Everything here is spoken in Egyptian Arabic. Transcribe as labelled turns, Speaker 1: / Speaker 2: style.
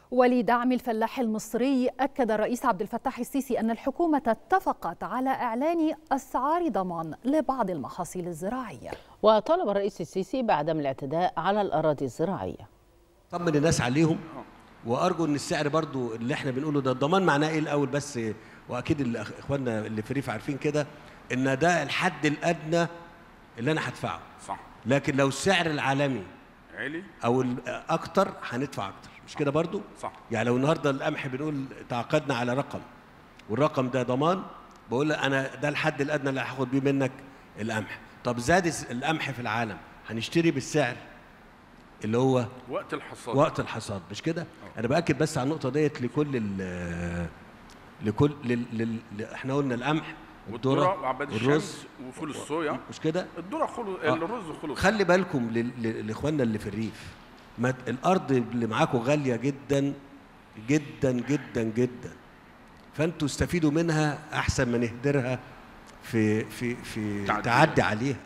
Speaker 1: ولدعم الفلاح المصري أكد الرئيس عبد الفتاح السيسي أن الحكومة اتفقت على إعلان أسعار ضمان لبعض المحاصيل الزراعية
Speaker 2: وطالب الرئيس السيسي بعدم الاعتداء على الأراضي الزراعية
Speaker 3: طمن الناس عليهم وارجو ان السعر برضو اللي احنا بنقوله ده الضمان معناه ايه الاول بس واكيد اللي أخ- اخواننا اللي في ريف عارفين كده ان ده الحد الادنى اللي انا هدفعه
Speaker 4: صح
Speaker 3: لكن لو السعر العالمي
Speaker 4: عالي
Speaker 3: او اكتر هندفع اكتر مش كده برضو
Speaker 4: صح
Speaker 3: يعني لو النهارده القمح بنقول تعاقدنا على رقم والرقم ده ضمان بقول لك انا ده الحد الادنى اللي هاخد بيه منك القمح طب زاد الس- القمح في العالم هنشتري بالسعر اللي هو
Speaker 4: وقت الحصاد
Speaker 3: وقت الحصاد مش كده انا باكد بس على النقطه ديت لكل ال لكل لل... لل... ل- احنا قلنا القمح
Speaker 4: والذره
Speaker 3: والذره
Speaker 4: وعباد
Speaker 3: والرز
Speaker 4: الشمس وفول الصويا
Speaker 3: مش كده
Speaker 4: الذره خلص
Speaker 3: آه.
Speaker 4: الرز خلص
Speaker 3: خلي بالكم لل- ل- لاخواننا اللي في الريف ما ت- الارض اللي معاكم غاليه جدا جدا جدا جدا فانتوا استفيدوا منها احسن ما نهدرها في في في
Speaker 4: تعدي.
Speaker 3: تعدي عليها